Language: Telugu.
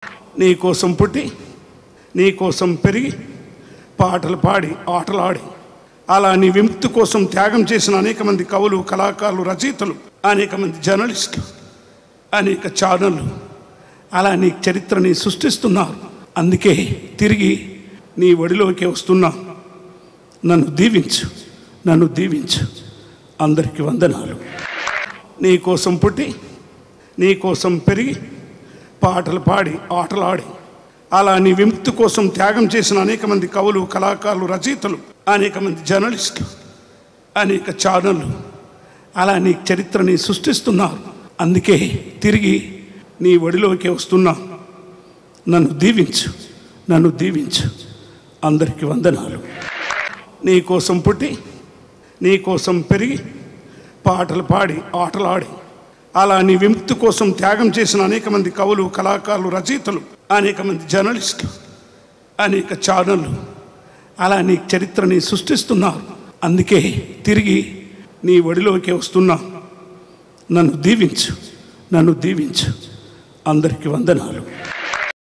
నీ కోసం పుట్టి నీ కోసం పెరిగి పాటలు పాడి ఆటలాడి అలా నీ విముక్తి కోసం త్యాగం చేసిన అనేక మంది కవులు కళాకారులు రచయితలు అనేక మంది జర్నలిస్టులు అనేక ఛానళ్ళు అలా నీ చరిత్రని సృష్టిస్తున్నారు అందుకే తిరిగి నీ ఒడిలోకి వస్తున్నా నన్ను దీవించు నన్ను దీవించు అందరికీ వందనాలు నీ కోసం పుట్టి నీ కోసం పెరిగి పాటలు పాడి ఆటలాడి అలా నీ విముక్తి కోసం త్యాగం చేసిన అనేక మంది కవులు కళాకారులు రచయితలు అనేక మంది జర్నలిస్టులు అనేక ఛానళ్ళు అలా నీ చరిత్రని సృష్టిస్తున్నారు అందుకే తిరిగి నీ ఒడిలోకి వస్తున్నా నన్ను దీవించు నన్ను దీవించు అందరికీ వందనాలు నీ కోసం పుట్టి నీ కోసం పెరిగి పాటలు పాడి ఆటలాడి అలా నీ విముక్తి కోసం త్యాగం చేసిన అనేక మంది కవులు కళాకారులు రచయితలు అనేక మంది జర్నలిస్టులు అనేక ఛానళ్ళు అలా నీ చరిత్రని సృష్టిస్తున్నారు అందుకే తిరిగి నీ ఒడిలోకి వస్తున్నా నన్ను దీవించు నన్ను దీవించు అందరికీ వందనాలు